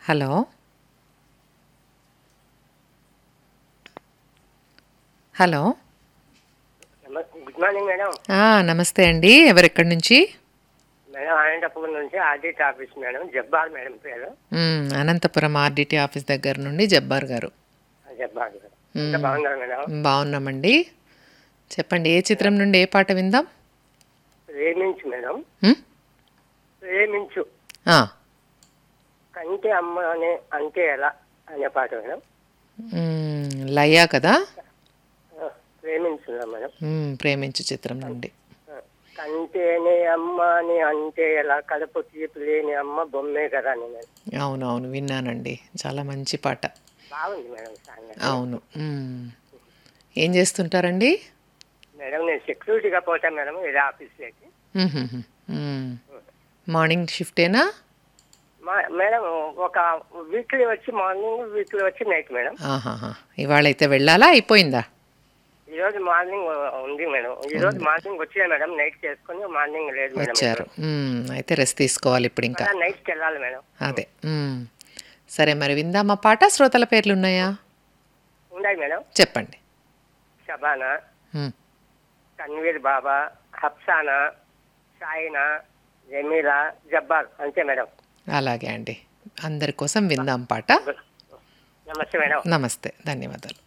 Hello hello నమ- good morning madam ఆ, నమస్తే అండి ఎవరెక్కడి నుంచి మేడం అనంతపురం నుంచి audit office madam Jabbar madam పేరు మ్, అనంతపురం ఆర్డిటి ఆఫీస్ దగ్గర నుండి జబ్బార్ గారు జబ్బార్ గారు ఎంత బాగున్నారు మేడం బాగున్నామండి చెప్పండి ఏ చిత్రం నుండి ఏ పాట విందాం ప్రేమించు మేడం మ్? ప్రేమించు ఆ, కంటే అమ్మ అనే అంటే ఎలా అనే పాట మేడం మ్, లయ కదా ఆ, ప్రేమించుదా మేడం మ్, ప్రేమించు చిత్రం నుండి ఆ, కంటేనే అమ్మ అని అంటే ఎలా కడుపు తీపి లేని అమ్మ బొమ్మే కదా అని మేడం అవునవును విన్నానండి చాలా మంచి పాట బాగుంది మేడం సాంగ్ అవును మ్. ఏం చేస్తుంటారండి మేడం నేను సెక్యూరిటీగా పోతాను మేడం ఇదే ఆఫీస్లోకి మ్హూ. మ్. మార్నింగ్ షిఫ్టేనా మా మేడం ఒక వీక్లీ వచ్చి మార్నింగ్ వీక్లీ వచ్చి నైట్ మేడం ఆహాహా ఇవాళ అయితే వెళ్ళాలా అయిపోయిందా ఈ రోజు మార్నింగ్ ఉంది మేడం ఈ రోజు మార్నింగ్ వచ్చాను మేడం నైట్ చేసుకొని మార్నింగ్ లేదు మేడం వచ్చారు మ్, అయితే రెస్ట్ తీసుకోవాలి ఇప్పుడు ఇంకా మళ్ళా నైట్కి వెళ్ళాలి మేడం అదే మ్. సరే మరి విందామా పాట శ్రోతల పేర్లు ఉన్నాయా ఉన్నాయి మేడం చెప్పండి షబానా మ్. తన్వీర్ బాబా హప్సానా షాయినా జమీలా జబ్బార్ అంతే మేడం అలాగే అండి అందరి కోసం విందాం పాట నమస్తే మేడం నమస్తే ధన్యవాదాలు